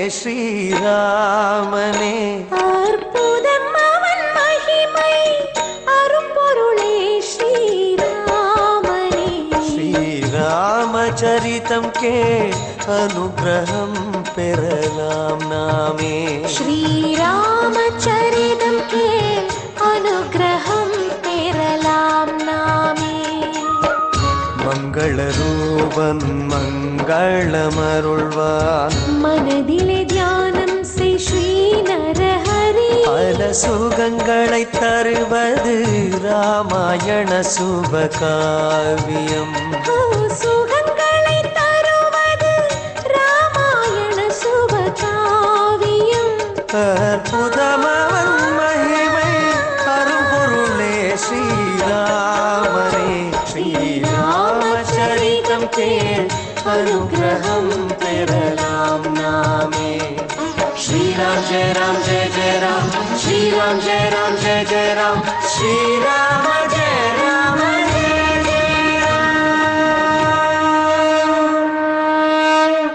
ஸ்ரீராமனே அற்புதம் அவன் மகிமை அரும்பொருளே ஸ்ரீராமனே ஸ்ரீராமச்சரிதம் கே அனுகிரகம் பெறலாம் நாமே ஸ்ரீராமச்சரிதம் கேள் அனுகிரகம் பெறலாம் நாமே மங்களரூபன் மங்களமருள்வான் மனதிலே தியானம் செய் ஸ்ரீ நரஹரி பல சுகங்களை தருவது ராமாயண சுபகாவியம் ஓ, சுகங்களை தருவது ராமாயண சுபகாவியம் அற்புதமவன் மகிமை அரும்பொருளே ஸ்ரீராமனே ஸ்ரீராமச்சரிதம் கேள் அனுகிரகம் பெறலாம் நாமே ஸ்ரீராம் ஜெய ராம் ஜெய ஜெய ராம் ஸ்ரீராம் ஜெய ராம் ஜெய ஜெய ராம் ஸ்ரீராம ஜெய ராம ஜெய ஜெய ராம்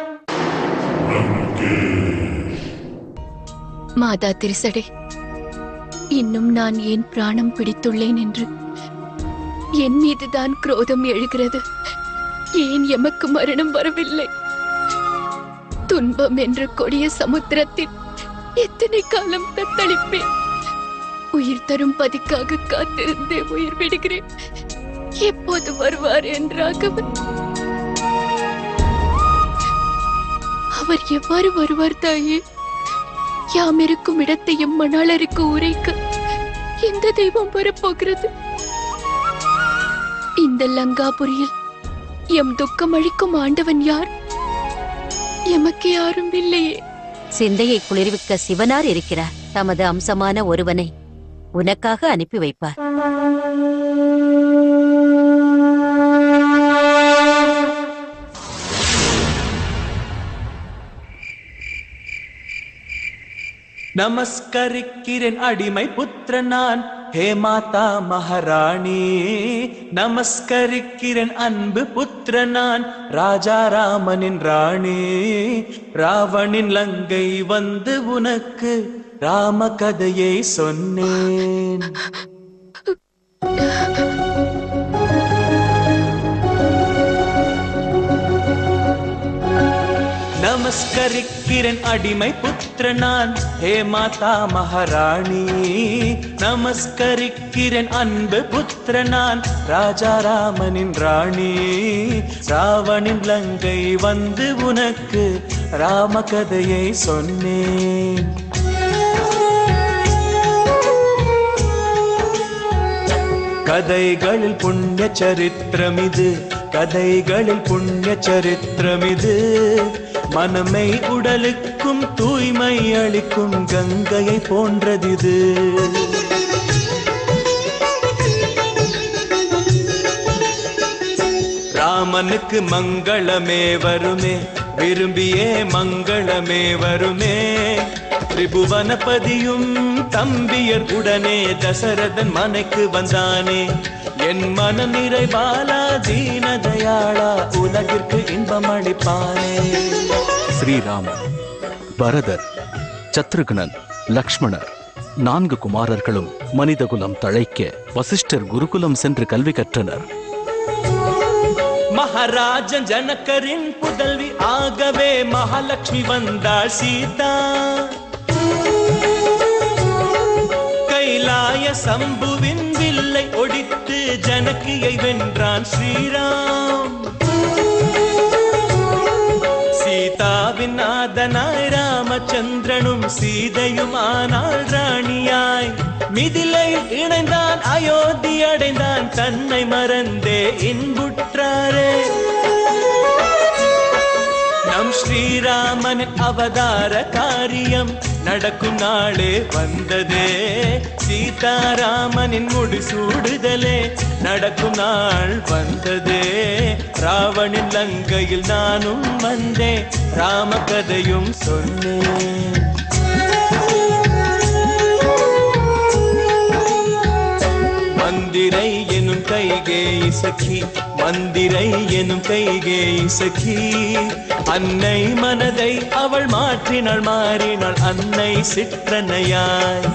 மாதா திருசடே இன்னும் நான் ஏன் பிராணம் பிடித்துள்ளேன் என்று என் மீதுதான் குரோதம் எழுகிறது ஏன் எமக்கு மரணம் வரவில்லை துன்பம் என்ற கொடிய சமுத்திரத்தில் எத்தனை காலம் தத்தளிப்பேன் உயிர் தரும் பதிக்காக காத்திருந்தே உயிர் விடுகிறேன் எப்போது வருவார் என்றாகவன் அவர் எவ்வாறு வருவார் தாயே யாம் இருக்கும் இடத்தையும் மணாளருக்கு உரைக்க எந்த தெய்வம் வரப்போகிறது இந்த லங்காபுரியில் எம் துக்கம் அழிக்கும் ஆண்டவன் யார் எமக்கு யாரும் இல்லையே சிந்தையை குளிர்விக்க சிவனார் இருக்கிறார் தமது அம்சமான ஒருவனை உனக்காக அனுப்பி வைப்பார் நமஸ்கரிக்கிறேன் அடிமை புத்திர நான் ஹே மாதா மகாராணி நமஸ்கரிக்கிறேன் அன்பு புத்திர நான் ராஜா ராமனின் ராணி ராவணின் லங்கை வந்து உனக்கு ராம கதையை சொன்னேன் நமஸ்கரிக்கிறேன் அடிமை புத்திர நான் ஹே மாதா மகாராணி நமஸ்கரிக்கிறேன் அன்பு புத்திர நான் ராஜா ராமனின் ராணி ராவணின் லங்கை வந்து உனக்கு ராம கதையை சொன்னேன் கதைகளில் புண்ணிய சரித்திரமிது கதைகளில் புண்ணிய சரித்திரமிது மனமை உடலுக்கும் தூய்மை அளிக்கும் கங்கையை போன்றதிது ராமனுக்கு மங்களமே வருமே விரும்பியே மங்களமே வருமே திரிபுவனபதியும் தம்பியர் உடனே தசரதன் மனைக்கு வந்தானே என் மன நிறைவாலா தீன தயாளா உலகிற்கு இன்பம் அளிப்பானே ஸ்ரீராமன் பரதர் சத்ருகனன் லக்ஷ்மணர் நான்கு குமாரர்களும் மனிதகுலம் தழைக்க வசிஷ்டர் குருகுலம் சென்று கல்வி கற்றனர் மகாராஜன் ஜனகரின் புதல்வி ஆகவே மகாலட்சுமி வந்தாள் சீதா கைலாய சம்புவின் வில்லை ஒடித்து ஜனகியை வென்றான் ஸ்ரீராம் சீதாவின் நாதனாய் ராமச்சந்திரனும் சீதையும் ஆனாள் ராணியாய் மிதிலை இணைந்தான் அயோத்தி அடைந்தான் தன்னை மறந்தே இன்புற்றாரே நம் ஸ்ரீராமனின் அவதார காரியம் நடக்கும் நாளே வந்ததே சீதாராமனின் முடிசூடுதலே நடக்கும் நாள் வந்ததே ராவணின் லங்கையில் நானும் வந்தேன் ராம கதையும் சொன்னேன் மந்திரை எனும் கைகே சഖി மந்திரை எனும் கைகே சഖி அன்னை மனதை அவள் மாற்றினாள் மாறினாள் அன்னை சிற்றன்னையாய்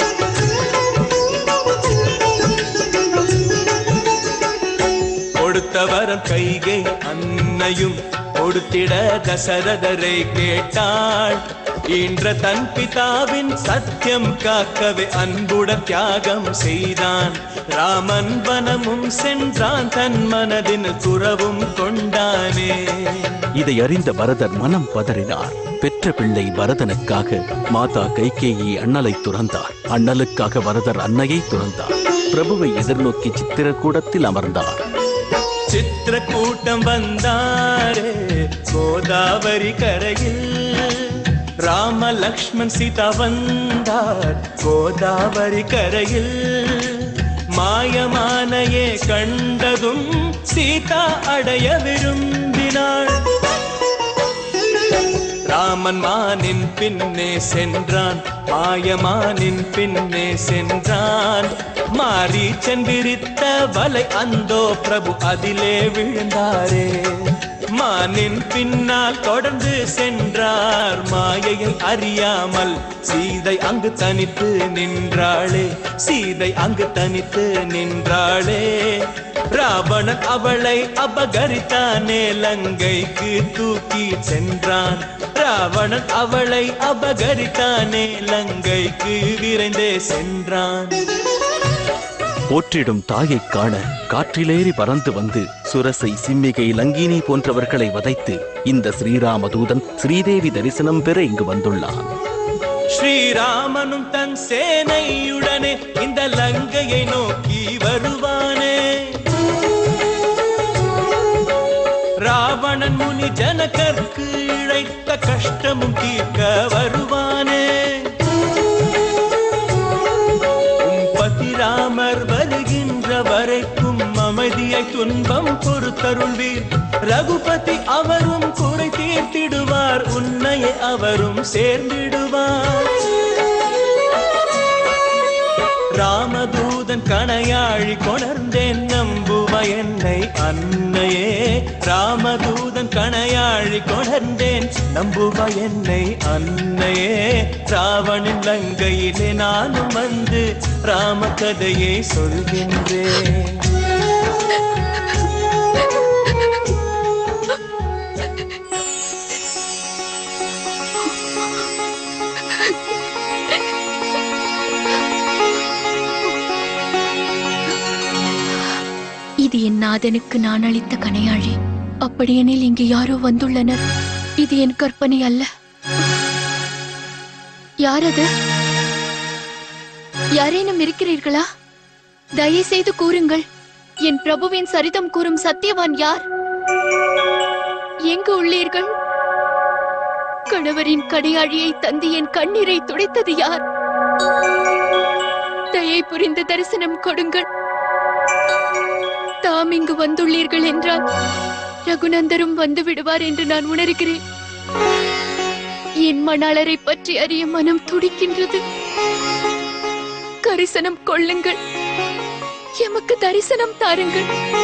கொடுத்தவரம் கைகை அன்னையும் கொடுத்திட தசரதரை கேட்டாள் ஈன்ற தன் பிதாவின் சத்தியம் காக்கவே அன்புட தியாகம் செய்தான் ராமன் வனமும் சென்றான் தன் மனதின் துறவும் கொண்டானே இதை அறிந்த பரதர் மனம் பதறினார் பெற்ற பிள்ளை பரதனுக்காக மாதா கைகேயி அண்ணலை துறந்தார் அண்ணலுக்காக பரதர் அன்னையை துறந்தார் பிரபுவை எதிர்நோக்கி சித்திரக்கூடத்தில் அமர்ந்தார் சித்திர கூட்டம் வந்தாரே கோதாவரி கரையில் ராம லக்ஷ்மண் சீதா வந்தார் கோதாவரி கரையில் மாயமானையே கண்டதும் சீதா அடைய விரும்பினாள் ராமன் மானின் பின்னே சென்றான் மாயமானின் பின்னே சென்றான் மாறி சென்றிருத்த வலை அந்தோ பிரபு அதிலே விழுந்தாரே மானின் பின்னால் தொடர்ந்து சென்றார் மாயையை அறியாமல் சீதை அங்கு தனித்து நின்றாளே சீதை அங்கு தனித்து நின்றாளே ராவணன் அவளை அபகரித்தானே லங்கைக்கு தூக்கி சென்றான் ராவணன் அவளை அபகரித்தானே லங்கைக்கு விரைந்தே சென்றான் போற்றிடும் தாயைக் காண காற்றிலேறி பறந்து வந்து சுரசை சிம்மிகை லங்கினி போன்றவர்களை வதைத்து இந்த ஸ்ரீராம தூதன் ஸ்ரீதேவி தரிசனம் பெற இங்கு வந்துள்ளான் ஸ்ரீராமனும் தன் சேனையுடனே இந்த லங்கையை நோக்கி வருவானே ராவணன் முனி ஜனகர்க்கு இழைத்த கஷ்டமும் தீர்க்க வருவானே உம் பதிராமர் வருகின்ற வரைக்கும் அமைதியை துன்பம் பொறுத்தருள்வீர் ரகுபதி அவரும் குறை தீர்த்திடுவார் உன்னையே அவரும் சேர்ந்திடுவார் ராமதூதன் கணையாழி கொணர்ந்தேன் நம்புவ என்னை அன்னையே ராமதூதன் கணையாழி கொணர்ந்தேன் நம்புவ என்னை அன்னையே ராவணின் லங்கையிலே நானும் வந்து ராம கதையை சொல்கின்றேன் இது என் நாதனுக்கு நான் அளித்த கனையாழி அப்படியெனில் இங்கு யாரோ வந்துள்ளனர் இது என் கற்பனை அல்ல யார் அது யாரேனும் இருக்கிறீர்களா தயவு செய்து கூறுங்கள் என் பிரபுவின் சரிதம் கூறும் சத்தியவான் யார் எங்கு உள்ளீர்கள் கணவரின் கடையாழியை தந்து என் கண்ணீரை துடைத்தது யார் தயை புரிந்து தரிசனம் கொடுங்கள் தாம் இங்கு வந்துள்ளீர்கள் என்றால் ரகுநந்தரும் வந்து விடுவார் என்று நான் உணர்கிறேன் என் மணாளரை பற்றி அறிய மனம் துடிக்கின்றது கரிசனம் கொள்ளுங்கள் எமக்கு தரிசனம் தாருங்கள்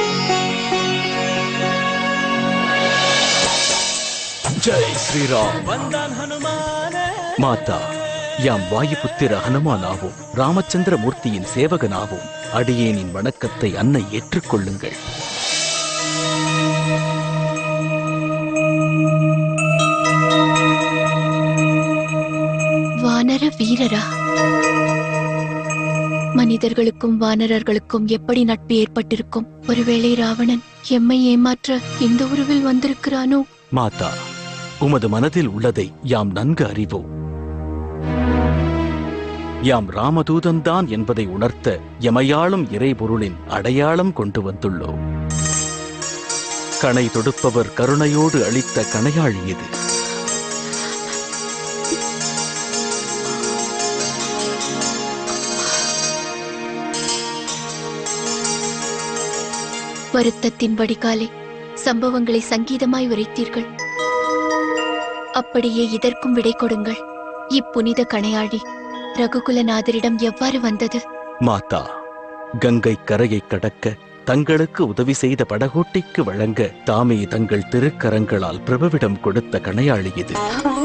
ஜெய் ஸ்ரீராம் வந்தான் ஹனுமான மாதா யாம் வாயுபுத்திர ஹனுமானாவோம் ராமச்சந்திர மூர்த்தியின் சேவகனாவோம் அடியேனின் வணக்கத்தை அன்னை ஏற்றுக்கொள்ளுங்கள் வானர வீரரா மனிதர்களுக்கும் வானரர்களுக்கும் எப்படி நட்பு ஏற்பட்டிருக்கும் ஒருவேளை ராவணன் எம்மை ஏமாற்ற இந்த உருவில் வந்திருக்கிறானோ மாதா உமது மனதில் உள்ளதை யாம் நன்கு அறிவோம் யாம் ராமதூதன்தான் என்பதை உணர்த்த எமையாளும் இறைபொருளின் அடையாளம் கொண்டு வந்துள்ளோம் கணை தொடுப்பவர் கருணையோடு அளித்த கணையாழி இது வருத்தத்தின் வடிகாலை சம்பவங்களை சங்கீதமாய் உரைத்தீர்கள் அப்படியே இதற்கும் விடை கொடுங்கள் இப்புனித கணையாழி ரகுகுலநாதரிடம் எவ்வாறு வந்தது மாதா கங்கை கரையை கடக்க தங்களுக்கு உதவி செய்த படகோட்டிக்கு வழங்க தாமே தங்கள் திருக்கரங்களால் பிரபுவிடம் கொடுத்த கணையாளி இது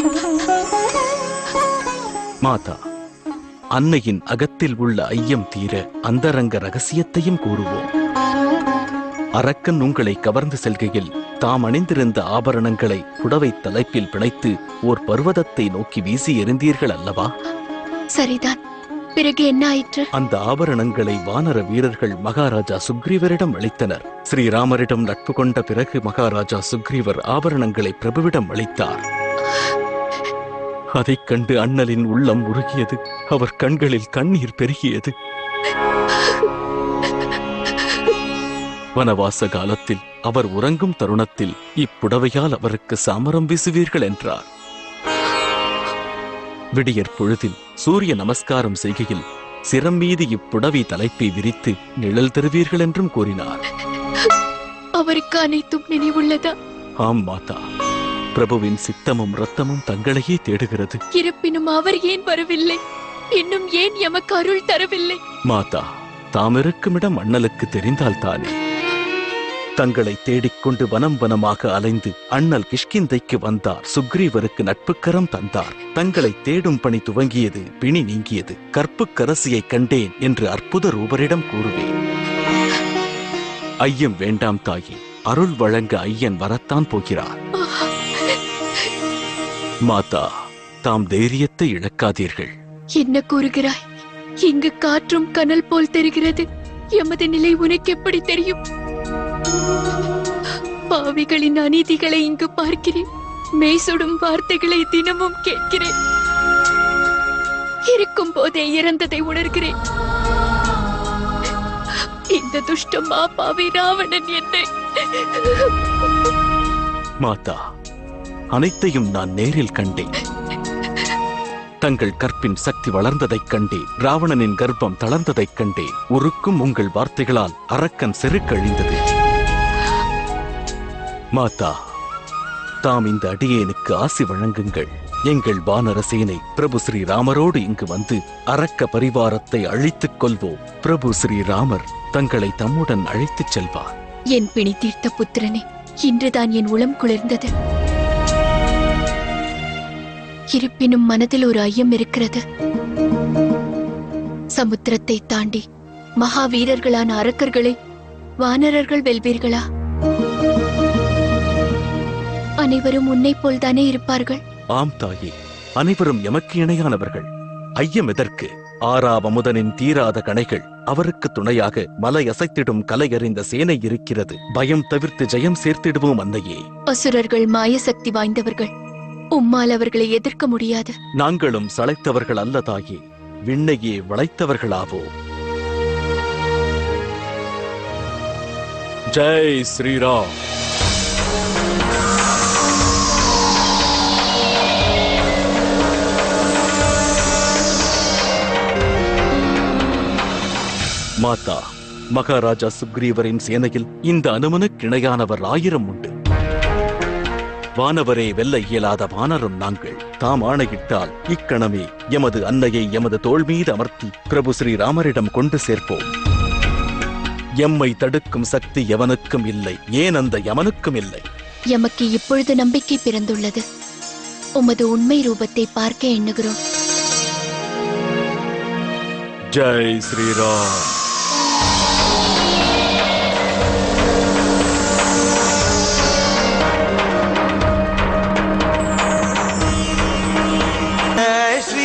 மாதா அன்னையின் அகத்தில் உள்ள ஐயம் தீர அந்தரங்க ரகசியத்தையும் கூறுவோம் அரக்கன் உங்களை கவர்ந்து செல்கையில் தாம் அணிந்திருந்த ஆபரணங்களை புடவை தலைப்பில் பிணைத்து ஓர் பர்வதத்தை நோக்கி வீசி எறிந்தீர்கள் அல்லவா சரிதான் பிறகு என்ன ஆயிற்று அந்த ஆபரணங்களை வானர வீரர்கள் மகாராஜா சுக்ரீவரிடம் அளித்தனர் ஸ்ரீராமரிடம் நட்பு கொண்ட பிறகு மகாராஜா சுக்ரீவர் ஆபரணங்களை பிரபுவிடம் அளித்தார் அதைக் கண்டு அண்ணலின் உள்ளம் உருகியது அவர் கண்களில் கண்ணீர் பெருகியது வனவாச காலத்தில் அவர் உறங்கும் தருணத்தில் இப்புடவையால் அவருக்கு சாமரம் வீசுவீர்கள் என்றார் விடியற் பொழுதில் சூரிய நமஸ்காரம் செய்கையில் சிரம் மீது இப்புடவை தலைப்பை விரித்து நிழல் தருவீர்கள் என்றும் கூறினார் அவருக்கு அனைத்தும் நினைவுள்ளதா ஆம் மாதா பிரபுவின் சித்தமும் ரத்தமும் தங்களையே தேடுகிறது இருப்பினும் அவர் ஏன் வரவில்லை இன்னும் ஏன் எமக்கு அருள் தரவில்லை மாதா தாம் இருக்குமிடம் அண்ணலுக்கு தெரிந்தால் தானே தங்களை தேடிக்கொண்டு வனம் வனமாக அலைந்து அண்ணல் கிஷ்கிந்தைக்கு வந்தார் சுக்ரீவருக்கு நட்புக்கரம் தந்தார் தங்களை தேடும் பணி துவங்கியது பிணி நீங்கியது கற்புக்கரசியைக் கண்டேன் என்று அற்புத ரூபரிடம் கூறுவேன் ஐயம் வேண்டாம் தாயே அருள் வழங்க ஐயன் வரத்தான் போகிறார் மாதா தாம் தைரியத்தை இழக்காதீர்கள் என்ன கூறுகிறாய் இங்கு காற்றும் கனல் போல் தெரிகிறது எமது நிலை உனக்கு எப்படி தெரியும் பாவிகளின் அநீதிகளை இங்கு பார்க்கிறேன் மெய் சுடும் வார்த்தைகளை தினமும் கேட்கிறேன் இருக்கும் போதே இறந்ததை உணர்கிறேன் இந்த துஷ்ட மாபாவி ராவணன் என்னை மாதா அனைத்தையும் நான் நேரில் கண்டேன் தங்கள் கற்பின் சக்தி வளர்ந்ததைக் கண்டேன் ராவணனின் கர்ப்பம் தளர்ந்ததைக் கண்டேன் உருக்கும் உங்கள் வார்த்தைகளால் அரக்கன் செருக்கழிந்தது மாதா தாம் இந்த அடியேனுக்கு ஆசி வழங்குங்கள் எங்கள் வானரசேனை பிரபு ஸ்ரீராமரோடு இங்கு வந்து அரக்க பரிவாரத்தை அழித்துக் கொள்வோம் பிரபு ஸ்ரீராமர் தங்களை தம்முடன் அழைத்துச் செல்வார் என் பிணி தீர்த்த புத்திரனே இன்றுதான் என் உளம் குளிர்ந்தது இருப்பினும் மனதில் ஒரு ஐயம் இருக்கிறது சமுத்திரத்தை தாண்டி மகாவீரர்களான அரக்கர்களை வானரர்கள் வெல்வீர்களா அனைவரும் உன்னைப் போல்தானே இருப்பார்கள் ஆம் தாயே அனைவரும் எமக்கு இணையானவர்கள் ஐயம் எதற்கு ஆறாவமுதனின் தீராத கணைகள் அவருக்கு துணையாக மலை அசைத்திடும் கலையறிந்த சேனை இருக்கிறது பயம் தவிர்த்து ஜெயம் சேர்த்திடுவோம் அன்னையே அசுரர்கள் மாய சக்தி வாய்ந்தவர்கள் உம்மால் அவர்களை எதிர்க்க முடியாது நாங்களும் சளைத்தவர்கள் அல்ல தாயே விண்ணையே வளைத்தவர்களாவோ ஜெய் ஸ்ரீராம் மாதா மகாராஜா சுக்ரீவரின் சேனையில் இந்த அனுமனுக்கு இணையானவர் ஆயிரம் உண்டு வானவரே வெல்ல இயலாத வானரும் நாங்கள் தாம் ஆணையிட்டால் இக்கணமே எமது அன்னையை எமது தோள் மீது அமர்த்தி பிரபு ஸ்ரீராமரிடம் கொண்டு சேர்ப்போம் எம்மை தடுக்கும் சக்தி எவனுக்கும் இல்லை ஏன் அந்த யமனுக்கும் இல்லை எமக்கு இப்பொழுது நம்பிக்கை பிறந்துள்ளது உமது உண்மை ரூபத்தை பார்க்க எண்ணுகிறோம் ஜெய் ஸ்ரீராம் जय श्री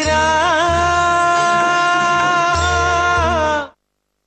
राम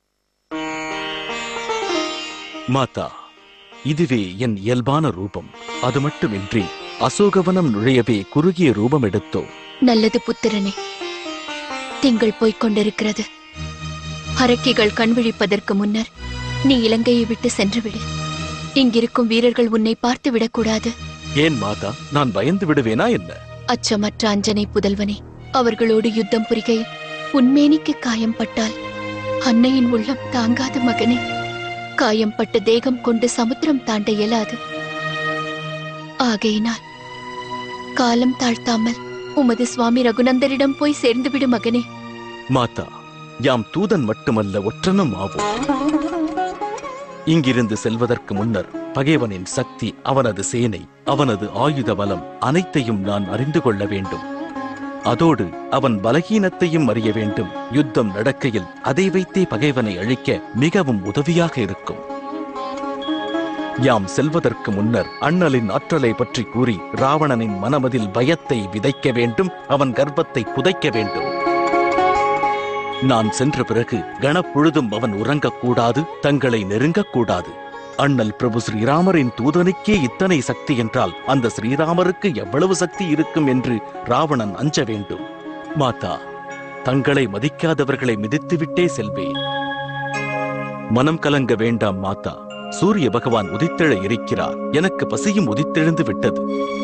மாதா இதுவே என் இயல்பான ரூபம் அது மட்டுமின்றி அசோகவனம் நுழையவே குறுகிய ரூபம் எடுத்தோம் நல்லது புத்திரனே திங்கள் போய்க் கொண்டிருக்கிறது அரக்கிகள் கண் விழிப்பதற்கு முன்னர் நீ இலங்கையை விட்டு சென்றுவிடு இங்கிருக்கும் வீரர்கள் உன்னை பார்த்து விடக்கூடாது ஏன் மாதா நான் பயந்து விடுவேனா என்ன அச்சமற்ற அஞ்சனை புதல்வனே அவர்களோடு யுத்தம் புரிகையில் உன்மேனிக்கு காயம் பட்டால் அன்னையின் உள்ளம் தாங்காத மகனே காயம் பட்ட தேகம் கொண்டு சமுத்திரம் தாண்ட இயலாது ஆகையினால் காலம் தாழ்த்தாமல் உமது சுவாமி ரகுநந்தரிடம் போய் சேர்ந்துவிடு மகனே மாதா யாம் தூதன் மட்டுமல்ல ஒற்றனும் ஆவோம் இங்கிருந்து செல்வதற்கு முன்னர் பகைவனின் சக்தி அவனது சேனை அவனது ஆயுத பலம் அனைத்தையும் நான் அறிந்து கொள்ள வேண்டும் அதோடு அவன் பலகீனத்தையும் அறிய வேண்டும் யுத்தம் நடக்கையில் அதை வைத்தே பகைவனை அழிக்க மிகவும் உதவியாக இருக்கும் யாம் செல்வதற்கு முன்னர் அண்ணலின் ஆற்றலை பற்றி கூறி ராவணனின் மனமதில் பயத்தை விதைக்க வேண்டும் அவன் கர்ப்பத்தை புதைக்க வேண்டும் நான் சென்ற பிறகு கணப்பொழுதும் அவன் உறங்கக்கூடாது தங்களை நெருங்கக்கூடாது அண்ணல் பிரபு ஸ்ரீராமரின் தூதனுக்கே இத்தனை சக்தி என்றால் அந்த ஸ்ரீராமருக்கு எவ்வளவு சக்தி இருக்கும் என்று ராவணன் அஞ்ச வேண்டும் மாதா தங்களை மதிக்காதவர்களை மிதித்துவிட்டே செல்வேன் மனம் கலங்க வேண்டாம் மாதா சூரிய பகவான் உதித்தெழ இருக்கிறார் எனக்கு பசியும் உதித்தெழுந்து விட்டது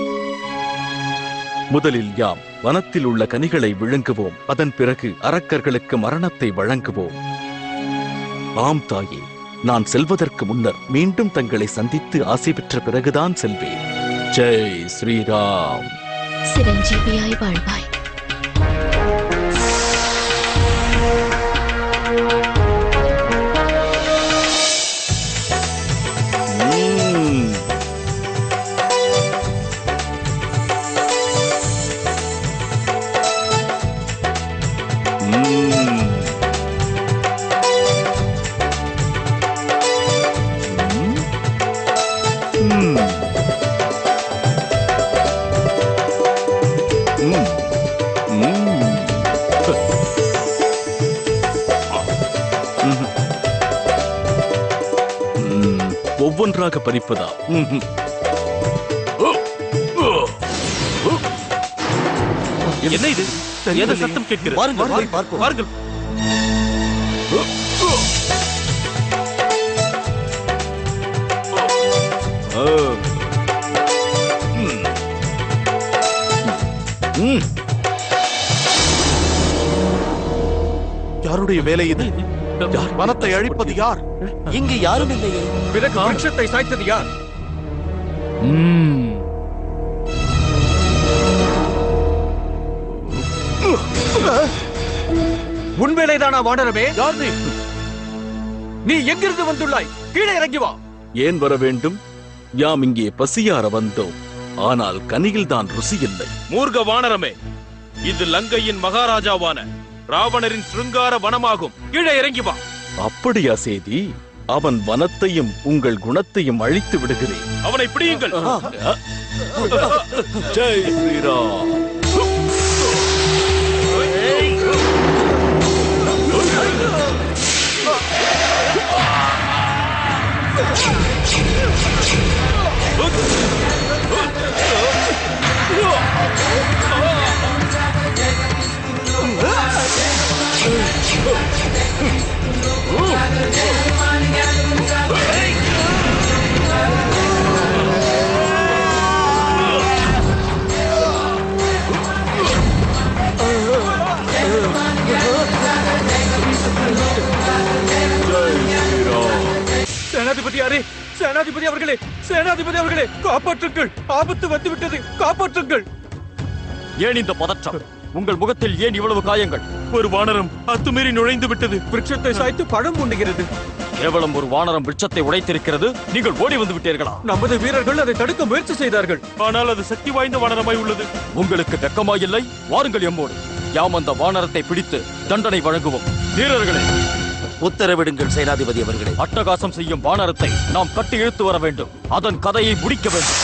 முதலில் யாம் வனத்தில் உள்ள கனிகளை விழுங்குவோம் அதன் பிறகு அரக்கர்களுக்கு மரணத்தை வழங்குவோம் ஆம் தாயே நான் செல்வதற்கு முன்னர் மீண்டும் தங்களை சந்தித்து ஆசை பெற்ற பிறகுதான் செல்வேன் ஜெய் ஸ்ரீராம் சிரஞ்சீவியாய் வாழ்வாய் ம்ம். ம்ம். ம். ம். ம். ம். ம்ஹும். ம், ஒவ்வொன்றாக பறிப்பதா ம்ஹும். என்ன இது ஏதோ சத்தம் கேட்கிறது வாருங்கள், போய் பார்ப்போம். வாருங்கள் ஓ. ம். ம். யாருடைய வேலை இது வனத்தை அழிப்பது யார் இங்கு யாரும் இல்லையே பிறகு விருட்சத்தை சாய்த்தது யார் ம். உன் வேலைதானா வானரமே யார் நீ நீ எங்கிருந்து வந்துள்ளாய் கீழே இறங்கி வா ஏன் வர வேண்டும் யாம் இங்கே பசியார வந்தோம் ஆனால் கனியில்தான் ருசி இல்லை மூர்க்க வானரமே இது லங்கையின் மகாராஜாவான ராவணரின் சிருங்கார வனமாகும் கீழே இறங்கி வா அப்படியா சேதி அவன் வனத்தையும் உங்கள் குணத்தையும் அழித்து விடுகிறேன் அவனை பிடியுங்கள் ஜெய் ஸ்ரீராம் சேனாதிபதி யாரே சேனாதிபதி அவர்களே சேனாதிபதி அவர்களே காப்பாற்றுங்கள் ஆபத்து வந்துவிட்டது காப்பாற்றுங்கள் ஏன் இந்த பதற்றம் உங்கள் முகத்தில் ஏன் இவ்வளவு காயங்கள் ஒரு வானரம் அத்துமீறி நுழைந்து விட்டது விருட்சத்தை சாய்த்து பழம் உண்ணுகிறது கேவலம் ஒரு வானரம் விருட்சத்தை உடைத்திருக்கிறது நீங்கள் ஓடி வந்து விட்டீர்களா நமது வீரர்கள் அதை தடுக்க முயற்சி செய்தார்கள் ஆனால் அது சக்தி வாய்ந்த வானரமாய் உள்ளது உங்களுக்கு வெக்கமாயில்லை வாருங்கள் எம்மோடு யாம் அந்த வானரத்தை பிடித்து தண்டனை வழங்குவோம் வீரர்களே உத்தரவிடுங்கள் சேனாதிபதி அவர்களே அட்டகாசம் செய்யும் வானரத்தை நாம் கட்டி இழுத்து வர வேண்டும் அதன் கதையை முடிக்க வேண்டும்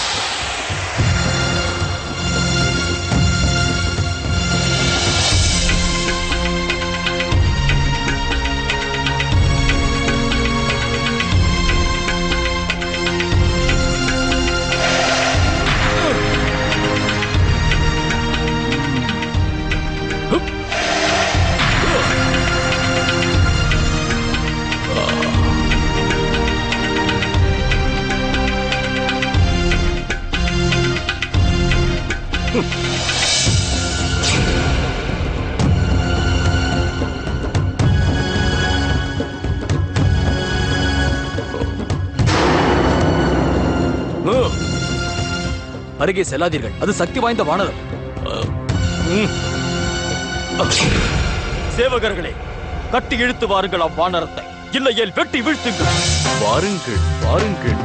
அருகே செல்லாதீர்கள் அது சக்தி வாய்ந்த வானரம் சேவகர்களே கட்டி இழுத்து வாருங்கள் அவ்வானரத்தை இல்லையேல் வெட்டி வீழ்த்துங்கள் வாருங்கள் வாருங்கள்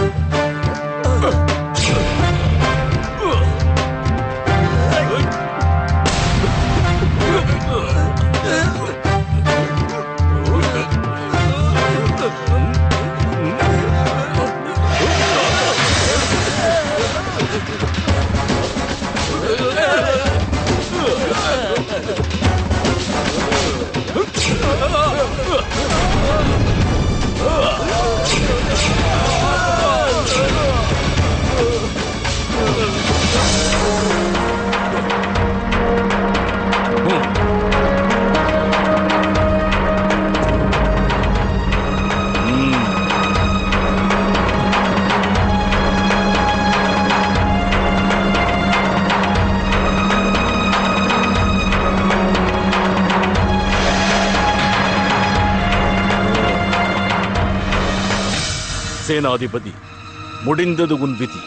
சேனாதிபதி முடிந்தது உன் விதி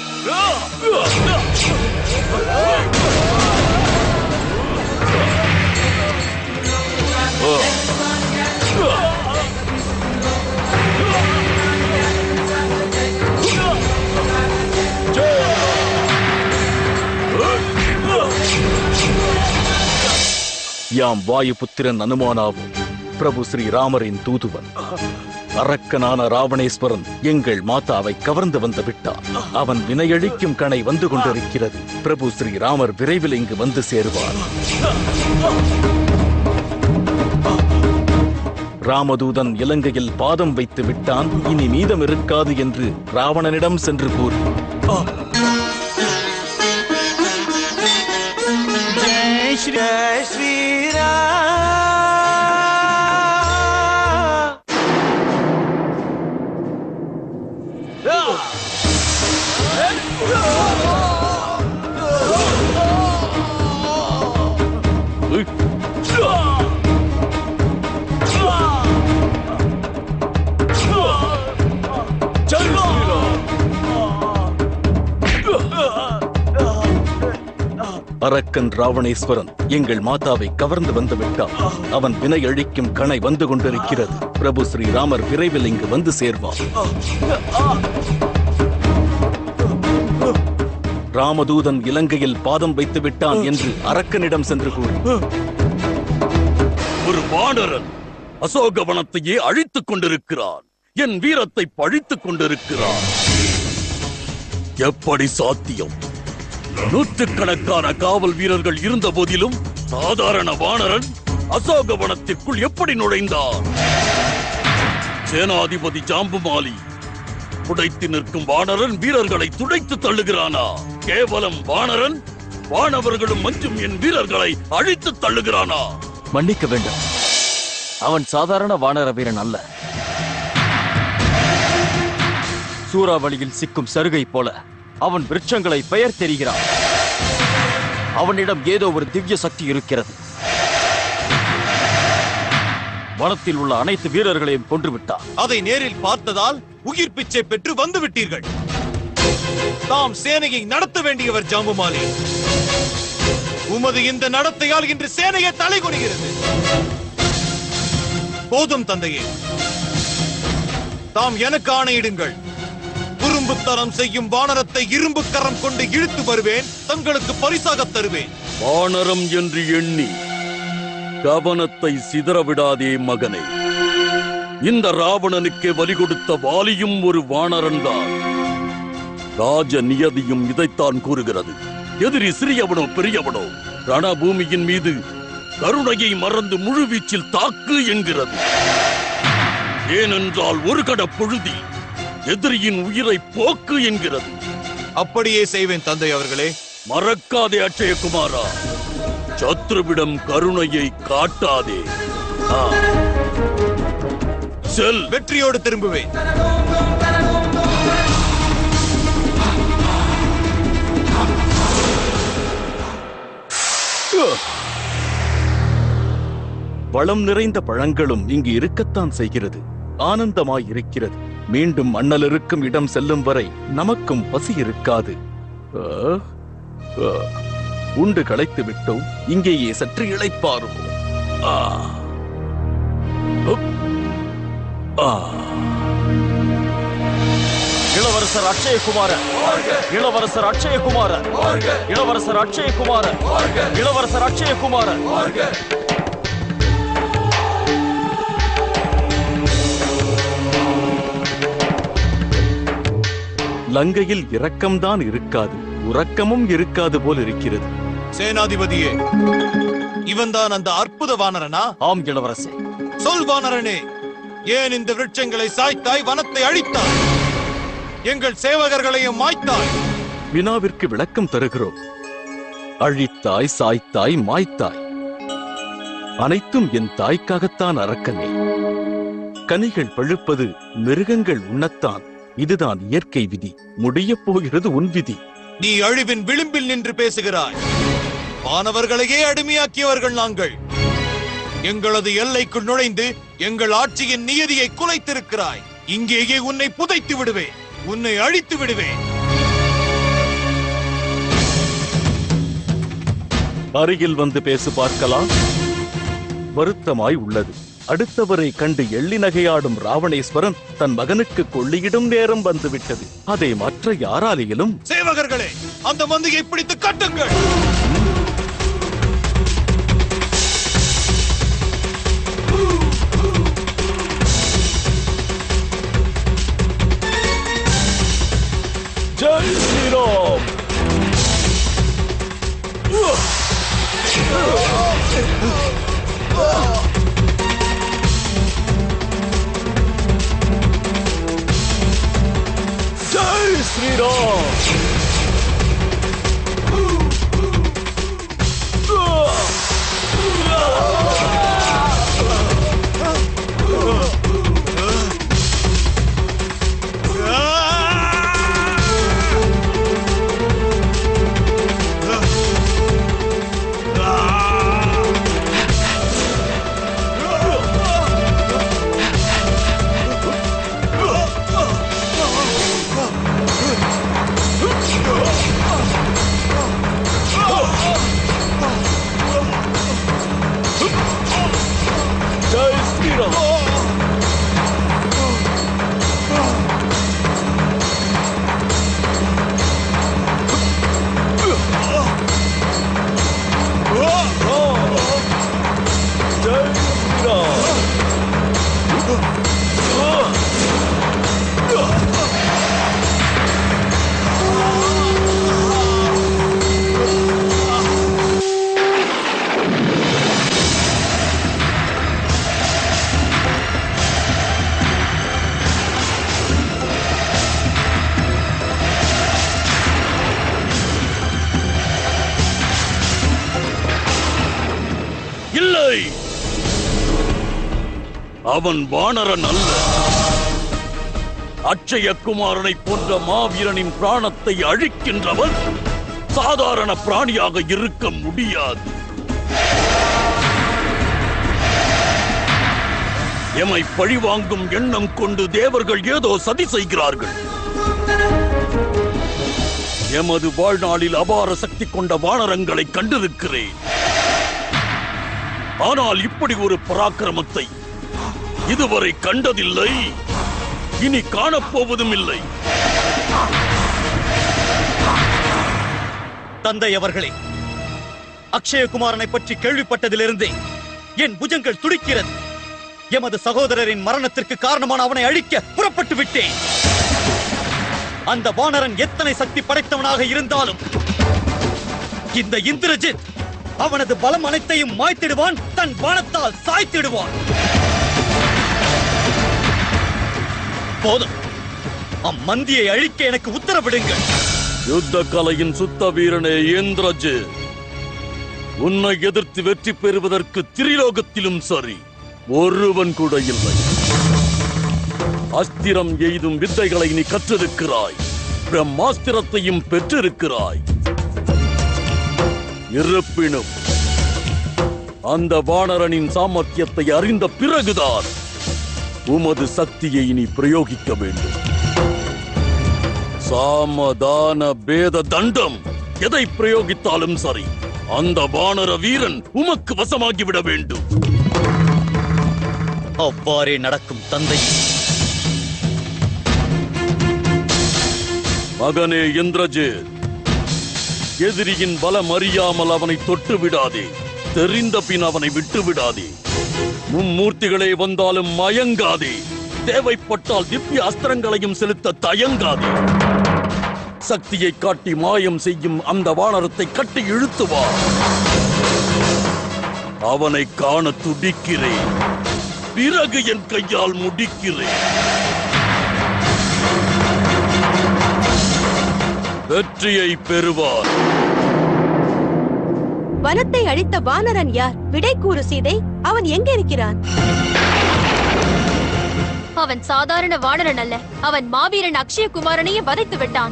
யாம் வாயுபுத்திரன் அனுமானாவும் பிரபு ஸ்ரீராமரின் தூதுவன் அரக்கனான ராவணேஸ்வரன் எங்கள் மாதாவை கவர்ந்து வந்து விட்டான் அவன் வினையழிக்கும் கணை வந்து கொண்டிருக்கிறது பிரபு ஸ்ரீராமர் விரைவில் இங்கு வந்து சேருவார் ராமதூதன் இலங்கையில் பாதம் வைத்து விட்டான் இனி மீதம் இருக்காது என்று ராவணனிடம் சென்று கூறி ஜெய் ஸ்ரீ ஜெய் ஸ்ரீராம் அரக்கன் ராவணேஸ்வரன் எங்கள் மாதாவை கவர்ந்து வந்து விட்டான் அவன் வினை அழிக்கும் கணை வந்து கொண்டிருக்கிறது பிரபு ஸ்ரீராமர் விரைவில் இங்கு வந்து சேர்வார் ராமதூதன் இலங்கையில் பாதம் வைத்து விட்டான் என்று அரக்கனிடம் சென்று கூறி ஒரு வானரன் அசோகவனத்தையே அழித்துக் கொண்டிருக்கிறான் என் வீரத்தை பழித்துக் கொண்டிருக்கிறான் எப்படி சாத்தியம் நூற்றுக்கணக்கான காவல் வீரர்கள் இருந்த போதிலும் சாதாரண வானரன் அசோகவனத்திற்குள் எப்படி நுழைந்தான் சேனாதிபதி ஜாம்புமாலி புடைத்து நிற்கும் வானரன் வீரர்களை துடைத்து தள்ளுகிறானா கேவலம் வானரன் வானவர்களும் மஞ்சும் என் வீரர்களை அழித்து தள்ளுகிறானா மன்னிக்க வேண்டும் அவன் சாதாரண வானர வீரன் அல்ல சூறாவளியில் சிக்கும் சருகை போல அவன் விருட்சங்களை பெயர் தெரிகிறான் அவனிடம் ஏதோ ஒரு திவ்ய சக்தி இருக்கிறது வனத்தில் உள்ள அனைத்து வீரர்களையும் கொன்று விட்டான் அதை நேரில் பார்த்ததால் உயிர் பிச்சை பெற்று வந்து விட்டீர்கள் தாம் சேனையை நடத்த வேண்டியவர் ஜாம்புமாலி உமது இந்த நடத்தையால் இன்று சேனையை தலைகுனிகிறது போதும் தந்தையே தாம் எனக்கு ஆணையிடுங்கள் குறும்புத்தனம் செய்யும் வானரத்தை இரும்பு கரம் கொண்டு இழுத்து வருவேன் தங்களுக்கு பரிசாக தருவேன் வானரம் என்று எண்ணி கவனத்தை சிதறவிடாதே மகனே இந்த ராவணனுக்கே வலி கொடுத்த வாலியும் ஒரு வானரன்தான் ராஜ நியதியும் இதைத்தான் கூறுகிறது எதிரி சிறியவனோ பெரியவனோ ரணபூமியின் மீது கருணையை மறந்து முழுவீச்சில் தாக்கு என்கிறது ஏனென்றால் ஒரு கட பொழுதி எதிரியின் உயிரை போக்கு என்கிறது அப்படியே செய்வேன் தந்தை அவர்களே மறக்காதே அட்சயகுமாரா சத்ருவிடம் கருணையை காட்டாதே ஆ. செல் வெற்றியோடு திரும்புவேன் வளம் நிறைந்த பழங்களும் இங்கு இருக்கத்தான் செய்கிறது ஆனந்தமாய் இருக்கிறது மீண்டும் அண்ணல் இருக்கும் இடம் செல்லும் வரை நமக்கும் பசி இருக்காது ஆ, ஆ. உண்டு களைத்து விட்டோம் இங்கேயே சற்று இளைப்பாருவோம் ஆ. உப். ஆ இளவரசர் அட்சயகுமாரன் இளவரசர் அட்சயகுமாரன் இளவரசர் அட்சயகுமாரன் இளவரசர் அட்சயகுமாரன் லங்கையில் இரக்கம்தான் இருக்காது உறக்கமும் இருக்காது போல் இருக்கிறது சேனாதிபதியே இவன்தான் அந்த அற்புத வானரனா ஆம் இளவரசே சொல் வானரனே ஏன் இந்த விருட்சங்களை சாய்த்தாய் வனத்தை அழித்தாய் எங்கள் சேவகர்களையும் மாய்த்தாய் வினாவிற்கு விளக்கம் தருகிறோம் அழித்தாய் சாய்த்தாய் மாய்த்தாய் அனைத்தும் என் தாய்க்காகத்தான் அரக்கனே கனிகள் பழுப்பது மிருகங்கள் உண்ணத்தான் இதுதான் இயற்கை விதி முடியப் போகிறது உன் விதி நீ அழிவின் விளிம்பில் நின்று பேசுகிறாய் வானவர்களையே அடிமையாக்கியவர்கள் நாங்கள் எங்களது எல்லைக்குள் நுழைந்து எங்கள் ஆட்சியின் நியதியை குலைத்திருக்கிறாய் இங்கேயே உன்னை புதைத்து விடுவேன் உன்னை அழித்து விடுவேன் அருகில் வந்து பேசு பார்க்கலாம் வருத்தமாய் உள்ளது அடுத்தவரை கண்டு எள்ளி நகையாடும் ராவணேஸ்வரன் தன் மகனுக்கு கொள்ளியிடும் நேரம் வந்துவிட்டது அதை மற்ற யாராலேயிலும் சேவகர்களே அந்த மந்தையை பிடித்து கட்டுங்கள் ஜெய் ஸ்ரீராம் ஜெய் ஸ்ரீராம் ஜெய் ஸ்ரீராம் ஜெய் ஸ்ரீராம் இல்லை அவன் வானரன் அல்ல அட்சயகுமாரனை போன்ற மாவீரனின் பிராணத்தை அழிக்கின்றவன் சாதாரண பிராணியாக இருக்க முடியாது எமை பழிவாங்கும் எண்ணம் கொண்டு தேவர்கள் ஏதோ சதி செய்கிறார்கள் எமது வாழ்நாளில் அபார சக்தி கொண்ட வானரங்களை கண்டிருக்கிறேன் ஆனால் இப்படி ஒரு பராக்கிரமத்தை இதுவரை கண்டதில்லை இனி காணப்போவதும் இல்லை தந்தை அவர்களே அக்ஷயகுமாரனை பற்றி கேள்விப்பட்டதிலிருந்தே என் புஜங்கள் துடிக்கிறது எமது சகோதரரின் மரணத்திற்கு காரணமான அவனை அழிக்க புறப்பட்டு விட்டேன் அந்த வானரன் எத்தனை சக்தி படைத்தவனாக இருந்தாலும் இந்த இந்திரஜித் அவனது பலம் அனைத்தையும் மாய்த்திடுவான் தன் பானத்தால் சாய்த்திடுவான் போதும் அம்மந்தியை அழிக்க எனக்கு உத்தரவிடுங்கள் யுத்த கலையின் சுத்த வீரனே இந்திரஜு உன்னை எதிர்த்து வெற்றி பெறுவதற்கு திரிலோகத்திலும் சரி ஒருவன் கூட இல்லை அஸ்திரம் எய்தும் வித்தைகளை நீ கற்றிருக்கிறாய் பிரம்மாஸ்திரத்தையும் பெற்றிருக்கிறாய் இருப்பினும் அந்த வானரனின் சாமர்த்தியத்தை அறிந்த பிறகுதான் உமது சக்தியை நீ பிரயோகிக்க வேண்டும் சாமதான பேத தண்டம் எதை பிரயோகித்தாலும் சரி அந்த வானர வீரன் உமக்கு வசமாகிவிட வேண்டும் அவ்வாறே நடக்கும் தந்தை மகனே இந்திரஜித் எதிரியின் பலம் அறியாமல் அவனை தொட்டு விடாதே தெரிந்த பின் அவனை விட்டு விடாதே மும்மூர்த்திகளே வந்தாலும் மயங்காதே தேவைப்பட்டால் திவ்ய அஸ்திரங்களையும் செலுத்த தயங்காதே சக்தியை காட்டி மாயம் செய்யும் அந்த வானரத்தை கட்டி இழுத்து வா அவனை காண துடிக்கிறேன் பிறகு என் கையால் முடிக்கிறேன் வெற்றியை பெறுவார் வனத்தை அழித்த வானரன் யார் விடை கூறு சீதை அவன் எங்க இருக்கிறான் அவன் சாதாரண வானரன் அல்ல அவன் மாவீரன் அக்ஷயகுமாரனையே வதைத்து விட்டான்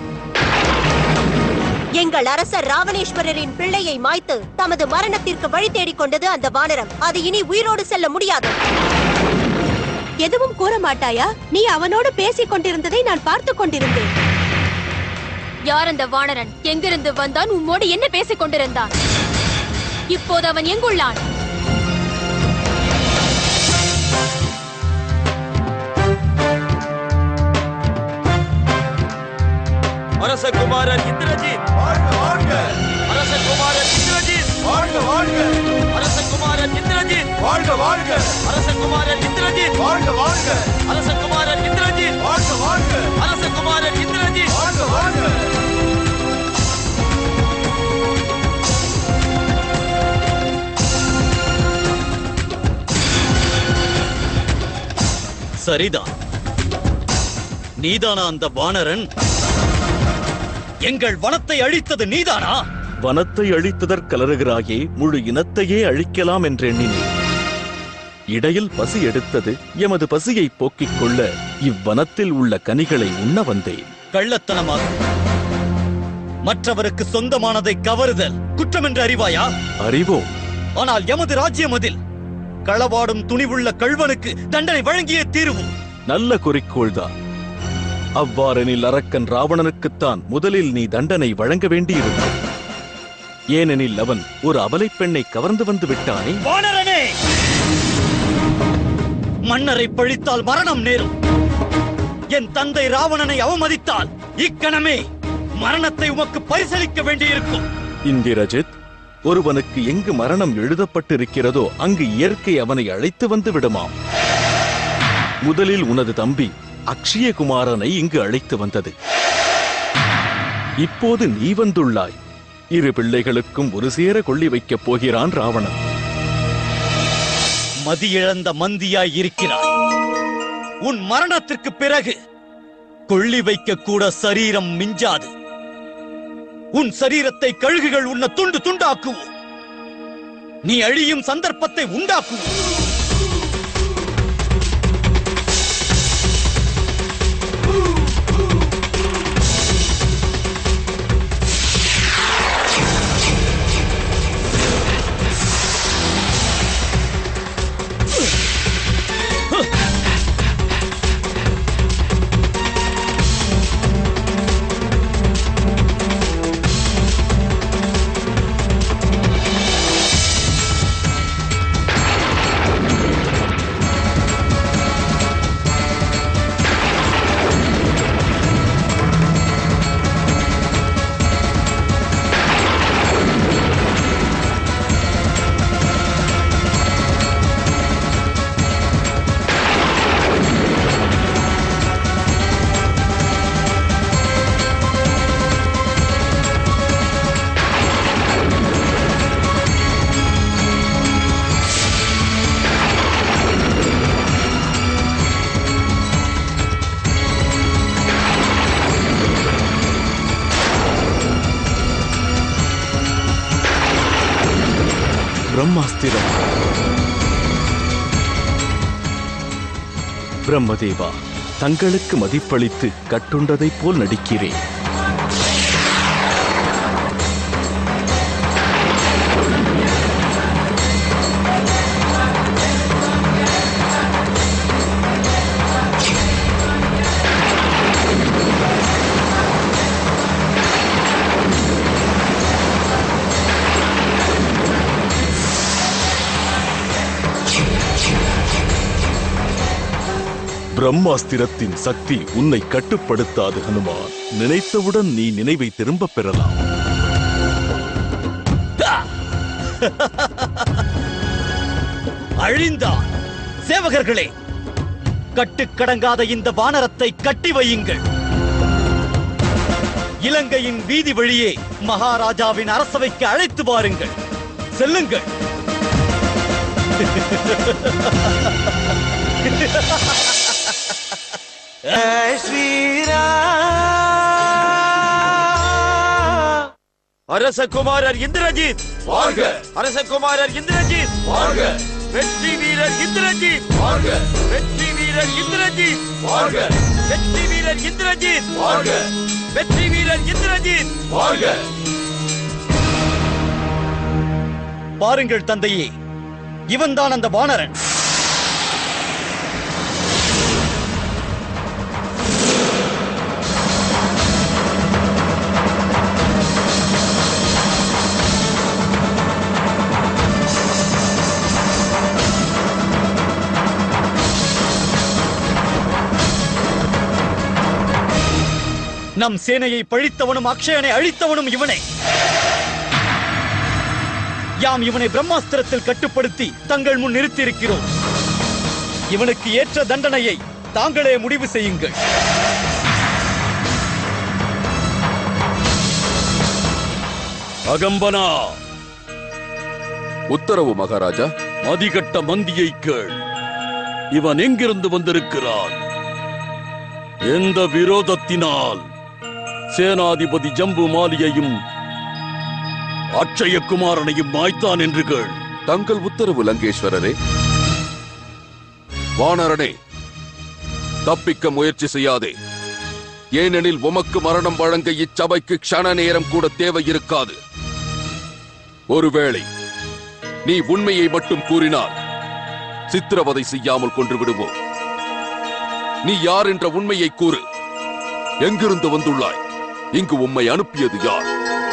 எங்கள் அரசர் ராவணேஸ்வரரின் பிள்ளையை மாய்த்து தமது மரணத்திற்கு வழி தேடிக் கொண்டது அந்த வானரம் அது இனி உயிரோடு செல்ல முடியாது எதுவும் கூற மாட்டாயா நீ அவனோடு பேசிக் கொண்டிருந்ததை நான் பார்த்துக் கொண்டிருந்தேன் யார் அந்த வானரன் எங்கிருந்து வந்தான் உம்மோடு என்ன பேசிக் கொண்டிருந்தான் இப்போது அவன் எங்குள்ளான் அரசகுமாரர் இந்திரஜித் வாழ்க வாழ்க அரசகுமாரர் இந்திரஜித் வாழ்க வாழ்க அரசகுமாரர் இந்திரஜித் வாழ்க வாழ்க அரசகுமாரர் இந்திரஜித் வாழ்க வாழ்க அரசகுமாரர் இந்திரஜித் வாழ்க வாழ்க அரசகுமாரர் இந்திரஜித் வாழ்க வாழ்க சரிதான் நீதானா அந்த வானரன் எங்கள் வனத்தை அழித்தது நீதானா வனத்தை அழித்ததற்கலறுகிறாயே முழு இனத்தையே அழிக்கலாம் என்றெண்ணினேன் இடையில் பசி எடுத்தது எமது பசியை போக்கிக் கொள்ள இவ்வனத்தில் உள்ள கனிகளை உண்ண வந்தேன் கள்ளத்தனமாக மற்றவருக்கு சொந்தமானதை கவருதல் குற்றம் என்று அறிவாயா அறிவோம் ஆனால் எமது ராஜ்யம் அதில் களவாடும் துணிவுள்ள கள்வனுக்கு தண்டனை வழங்கியே தீர்வு நல்ல குறிக்கோள்தான் அவ்வாறெனில் அரக்கன் ராவணனுக்குத்தான் முதலில் நீ தண்டனை வழங்க வேண்டியிருந்தது ஏனெனில் அவன் ஒரு அபலைப் பெண்ணை கவர்ந்து வந்து விட்டானே வானரனே மன்னரை பழித்தால் மரணம் நேரும் என் தந்தை ராவணனை அவமதித்தால் இக்கணமே மரணத்தை உமக்கு பரிசளிக்க வேண்டியிருக்கும் இந்திரஜித் ஒருவனுக்கு எங்கு மரணம் எழுதப்பட்டிருக்கிறதோ அங்கு இயற்கை அவனை அழைத்து வந்து விடுமாம் முதலில் உனது தம்பி அக்ஷயகுமாரனை இங்கு அழைத்து வந்தது இப்போது நீ வந்துள்ளாய் இரு பிள்ளைகளுக்கும் ஒரு சேர கொள்ளி வைக்கப் போகிறான் ராவணன் மதியிழந்த மந்தியாய் இருக்கிறாய் உன் மரணத்திற்கு பிறகு கொள்ளி வைக்க கூட சரீரம் மிஞ்சாது உன் சரீரத்தை கழுகுகள் உன்னை துண்டு துண்டாக்குவோம் நீ அழியும் சந்தர்ப்பத்தை உண்டாக்குவோம் பிரம்மாஸ்திரம் பிரம்மதேவா தங்களுக்கு மதிப்பளித்து கட்டுண்டதைப் போல் நடிக்கிறேன் பிரம்மாஸ்திரத்தின் சக்தி உன்னை கட்டுப்படுத்தாது ஹனுமான் நினைத்தவுடன் நீ நினைவை திரும்பப் பெறலாம் அழிந்தான் சேவகர்களே கட்டுக்கடங்காத இந்த வானரத்தை கட்டி வையுங்கள் இலங்கையின் வீதி வழியே மகாராஜாவின் அரசவைக்கு அழைத்து வாருங்கள் செல்லுங்கள் அரசகுமாரர் இந்திரஜித் வாழ்க அரசகுமாரர் இந்திரஜித் வாழ்க வெற்றி வீரர் இந்திரஜித் வாழ்க வெற்றி வீரர் இந்திரஜித் வாழ்க வெற்றி வீரர் இந்திரஜித் வாழ்க வெற்றி வீரர் இந்திரஜித் வாழ்க பாருங்கள் தந்தையே இவன்தான் அந்த வானரன் நம் சேனையை பழித்தவனும் அக்ஷயனை அழித்தவனும் இவனே யாம் இவனை பிரம்மாஸ்திரத்தில் கட்டுப்படுத்தி தங்கள் முன் நிறுத்தியிருக்கிறோம் இவனுக்கு ஏற்ற தண்டனையை தாங்களே முடிவு செய்யுங்கள் அகம்பனா உத்தரவு மகாராஜா மதிகட்ட மந்தியை கேள் இவன் எங்கிருந்து வந்திருக்கிறான் எந்த விரோதத்தினால் சேனாதிபதி ஜம்பு மாலியையும் அட்சயகுமாரனையும் மாய்த்தான் என்று கேள் தங்கள் உத்தரவு லங்கேஸ்வரரே வானரனே தப்பிக்க முயற்சி செய்யாதே ஏனெனில் உமக்கு மரணம் வழங்க இச்சபைக்கு க்ஷண நேரம் கூட தேவை இருக்காது ஒருவேளை நீ உண்மையை மட்டும் கூறினால் சித்திரவதை செய்யாமல் கொன்று விடுவோம் நீ யார் என்ற உண்மையை கூறு எங்கிருந்து வந்துள்ளாய் இங்கு உம்மை அனுப்பியது யார்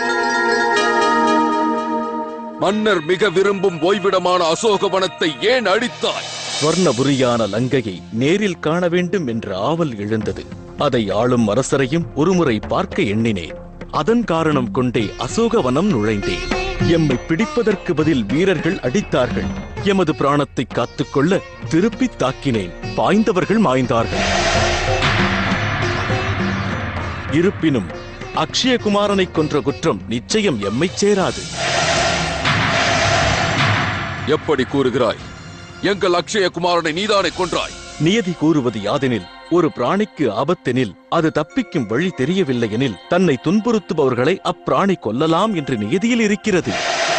மன்னர் மிக விரும்பும் ஓய்விடமான அசோகவனத்தை ஏன் அழித்தாய் ஸ்வர்ணபுரியான லங்கையை நேரில் காண வேண்டும் என்ற ஆவல் எழுந்தது அதை ஆளும் அரசரையும் ஒருமுறை பார்க்க எண்ணினேன் அதன் காரணம் கொண்டே அசோகவனம் நுழைந்தேன் எம்மை பிடிப்பதற்கு பதில் வீரர்கள் அடித்தார்கள் எமது பிராணத்தை காத்துக்கொள்ள திருப்பி தாக்கினேன் பாய்ந்தவர்கள் மாய்ந்தார்கள் இருப்பினும் அக்ஷயகுமாரனை கொன்ற குற்றம் நிச்சயம் எம்மைச் சேராது எப்படி கூறுகிறாய் எங்கள் அக்ஷயகுமாரனை நீதானே கொன்றாய் நியதி கூறுவது யாதெனில் ஒரு பிராணிக்கு ஆபத்தெனில் அது தப்பிக்கும் வழி தெரியவில்லை எனில் தன்னை துன்புறுத்துபவர்களை அப்பிராணி கொல்லலாம் என்று நியதியில் இருக்கிறது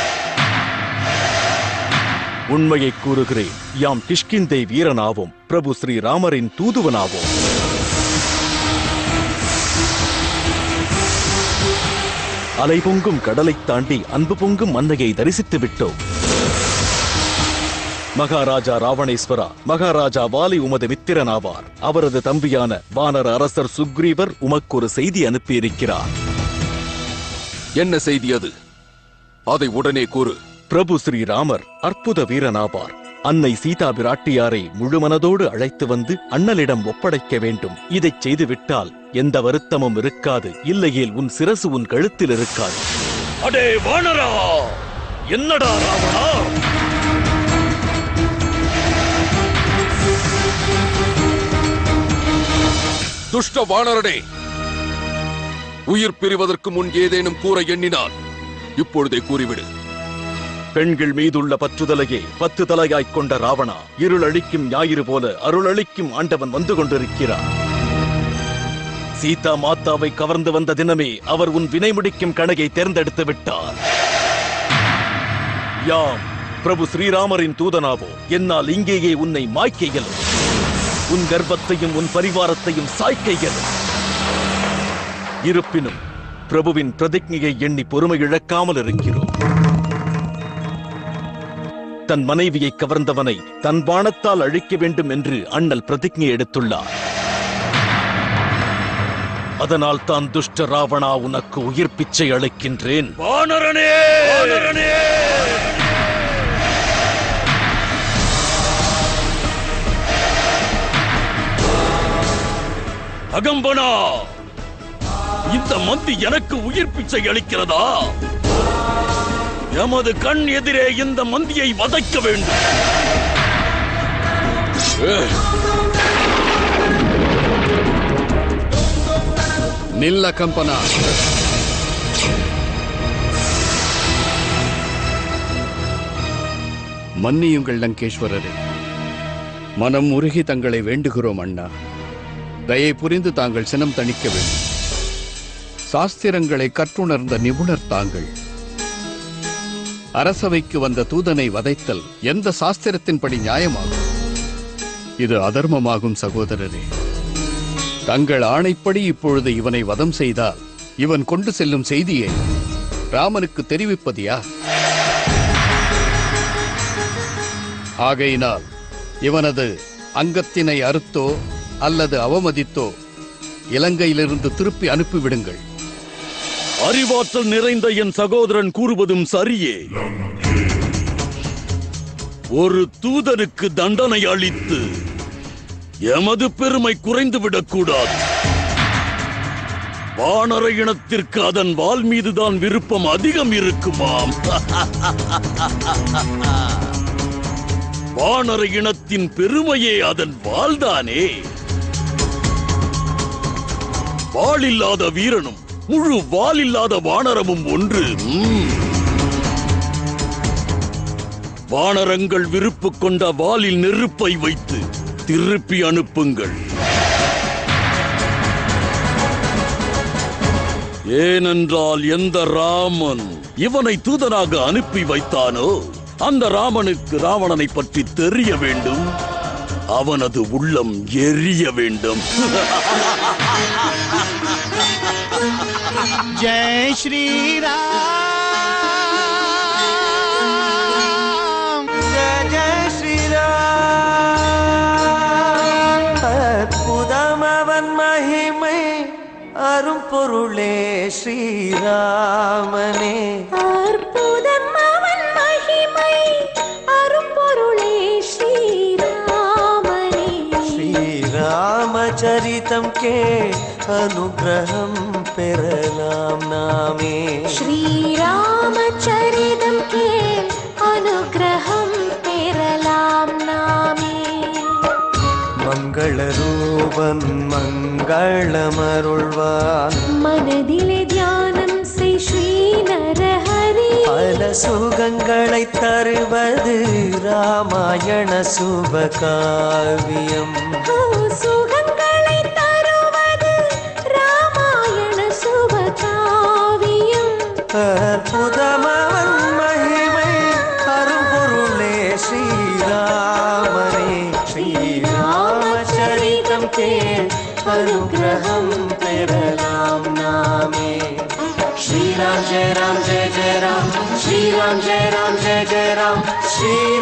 உண்மையை கூறுகிறேன் யாம் கிஷ்கிந்தை வீரனாவோம் பிரபு ஸ்ரீ ராமரின் தூதுவனாவோம் அலை பொங்கும் கடலைத் தாண்டி அன்பு பொங்கும் மன்னையை தரிசித்து விட்டோம் மகாராஜா ராவணேஸ்வரா மகாராஜா வாலி உமது மித்திரனாவார் அவரது தம்பியான வானர அரசர் சுக்ரீவர் உமக்கு ஒரு செய்தி அனுப்பியிருக்கிறார் என்ன செய்தி அது அதை உடனே கூறு பிரபு ஸ்ரீராமர் அற்புத வீரனாவார் அன்னை சீதா பிராட்டியாரை முழுமனதோடு அழைத்து வந்து அண்ணலிடம் ஒப்படைக்க வேண்டும் இதைச் செய்துவிட்டால் எந்த வருத்தமும் இருக்காது இல்லையேல் உன் சிரசு உன் கழுத்தில் இருக்காது அடே வானரா என்னடா ராவணா துஷ்ட வானரனே உயிர் பிரிவதற்கு முன் ஏதேனும் கூற எண்ணினால் இப்பொழுதே கூறிவிடு பெண்கள் மீதுள்ள பற்றுதலையே பத்து தலையாய்க் கொண்ட ராவணா இருள் அளிக்கும் ஞாயிறு போல அருள் அளிக்கும் ஆண்டவன் வந்து கொண்டிருக்கிறார் சீதா மாதாவை கவர்ந்து வந்த தினமே அவர் உன் வினை முடிக்கும் கணக்கை தேர்ந்தெடுத்து விட்டார் யாம் பிரபு ஸ்ரீராமரின் தூதனாவோ என்னால் இங்கேயே உன்னை மாய்க்க இயலும் உன் கர்ப்பத்தையும் உன் பரிவாரத்தையும் சாய்க்க இயலும் இருப்பினும் பிரபுவின் பிரதிஜையை எண்ணி பொறுமை இழக்காமல் இருக்கிறோம் தன் மனைவியை கவர்ந்தவனை தன் பாணத்தால் அழிக்க வேண்டும் என்று அண்ணல் பிரதிஜை எடுத்துள்ளார் அதனால் தான் துஷ்ட ராவணா உனக்கு உயிர் பிச்சை அளிக்கின்றேன் வானரனே வானரனே அகம்பனா இந்த மந்தி எனக்கு உயிர் பிச்சை அளிக்கிறதா எமது கண் எதிரே இந்த மந்தியை வதைக்க வேண்டும் ஏய், நில்ல கம்பனா மன்னியுங்கள் லங்கேஸ்வரரே மனம் உருகி தங்களை வேண்டுகிறோம் அண்ணா தயை புரிந்து தாங்கள் சினம் தணிக்க வேண்டும் சாஸ்திரங்களை கற்றுணர்ந்த நிபுணர் தாங்கள் அரசவைக்கு வந்த தூதனை வதைத்தல் எந்த சாஸ்திரத்தின்படி நியாயமாகும் இது அதர்மமாகும் சகோதரரே தங்கள் ஆணைப்படி இப்பொழுது இவனை வதம் செய்தால் இவன் கொண்டு செல்லும் செய்தியை ராமனுக்கு தெரிவிப்பது யார் ஆகையினால் இவனது அங்கத்தினை அறுத்தோ அல்லது அவமதித்தோ இலங்கையிலிருந்து திருப்பி அனுப்பிவிடுங்கள் அறிவாற்றல் நிறைந்த என் சகோதரன் கூறுவதும் சரியே ஒரு தூதனுக்கு தண்டனை அளித்து எமது பெருமை குறைந்துவிடக் கூடாது வானர இனத்திற்கு அதன் வால் மீதுதான் விருப்பம் அதிகம் இருக்குமாம் வானர இனத்தின் பெருமையே அதன் வாள்தானே வாளில்லாத வீரனும் முழு வாலில்லாத வானரமும் ஒன்று ம். வானரங்கள் விருப்பு கொண்ட வாலில் நெருப்பை வைத்து திருப்பி அனுப்புங்கள் ஏனென்றால் எந்த ராமன் இவனை தூதனாக அனுப்பி வைத்தானோ அந்த ராமனுக்கு ராவணனை பற்றி தெரிய வேண்டும் அவனது உள்ளம் எரிய வேண்டும் जय श्री राम जय जय श्री ராம் அற்புதம் அவன் மகிமை அரும் பொருளே ஸ்ரீராமனே அற்புதம் அவன் மகிமை அரும்பொருளே ஸ்ரீராமனே ஸ்ரீராமச்சரிதம் கே அனுகிரகம் பெறலாம் நாமே ஸ்ரீராமச்சரிதம் கேள் அனுகிரகம் பெறலாம் நாமே மங்களரூபன் மங்களமருள்வான் மனதிலே தியானம் செய் ஸ்ரீ நரஹரி பல சுகங்களை தருவது ராமாயண சுபகாவியம் ஓ, சுகங்களை தருவது ராமாயண சுபகாவியம் அற்புதமவன் மகிமை அரும்பொருளே ஸ்ரீராமனே ஸ்ரீராமச்சரிதம் கேள் அனுகிரகம் பெறலாம் நாமே श्री राम जय राम जय जय राम श्री राम जय राम जय जय राम श्री